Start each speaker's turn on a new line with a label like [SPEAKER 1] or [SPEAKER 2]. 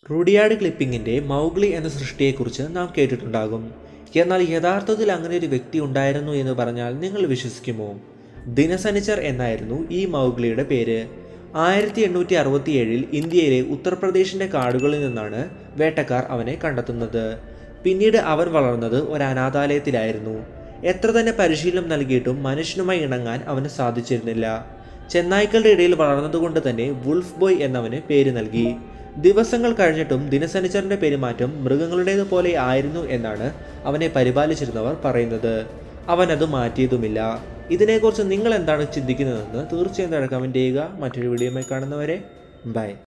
[SPEAKER 1] Rudyard ക്ലിപ്പിങ്ങിൻ്റെ Mowgli എന്ന സൃഷ്ടിയെക്കുറിച്ച് നാം കേട്ടിട്ടുണ്ടാകും എന്നാൽ യഥാർത്ഥത്തിൽ അങ്ങനെ ഒരു വ്യക്തി ഉണ്ടായിരുന്നു എന്ന് പറഞ്ഞാൽ നിങ്ങൾ വിശ്വസിക്കുമോ ദിനസനിച്ചർ എന്നായിരുന്നു ഈ മൗഗ്ലിയുടെ പേര് ആയിരത്തി എണ്ണൂറ്റി അറുപത്തിയേഴിൽ ഇന്ത്യയിലെ ഉത്തർപ്രദേശിൻ്റെ കാടുകളിൽ നിന്നാണ് വേട്ടക്കാർ അവനെ കണ്ടെത്തുന്നത് പിന്നീട് അവൻ വളർന്നത് ഒരു അനാഥാലയത്തിലായിരുന്നു എത്ര തന്നെ പരിശീലനം നൽകിയിട്ടും മനുഷ്യനുമായി ഇണങ്ങാൻ അവന് സാധിച്ചിരുന്നില്ല ചെന്നായ്ക്കളുടെ ഇടയിൽ വളർന്നതുകൊണ്ട് തന്നെ വുൾഫ് ബോയ് എന്നവന് പേര് നൽകി ദിവസങ്ങൾ കഴിഞ്ഞിട്ടും ദിനസനിച്ചറിന്റെ പെരുമാറ്റം മൃഗങ്ങളുടേതുപോലെ ആയിരുന്നു എന്നാണ് അവനെ പരിപാലിച്ചിരുന്നവർ പറയുന്നത് അവൻ അത് മാറ്റിയതുമില്ല ഇതിനെക്കുറിച്ച് നിങ്ങൾ എന്താണ് ചിന്തിക്കുന്നതെന്ന് തീർച്ചയായും താഴെ കമൻറ്റ് ചെയ്യുക മറ്റൊരു വീഡിയോയുമായി കാണുന്നവരെ ബൈ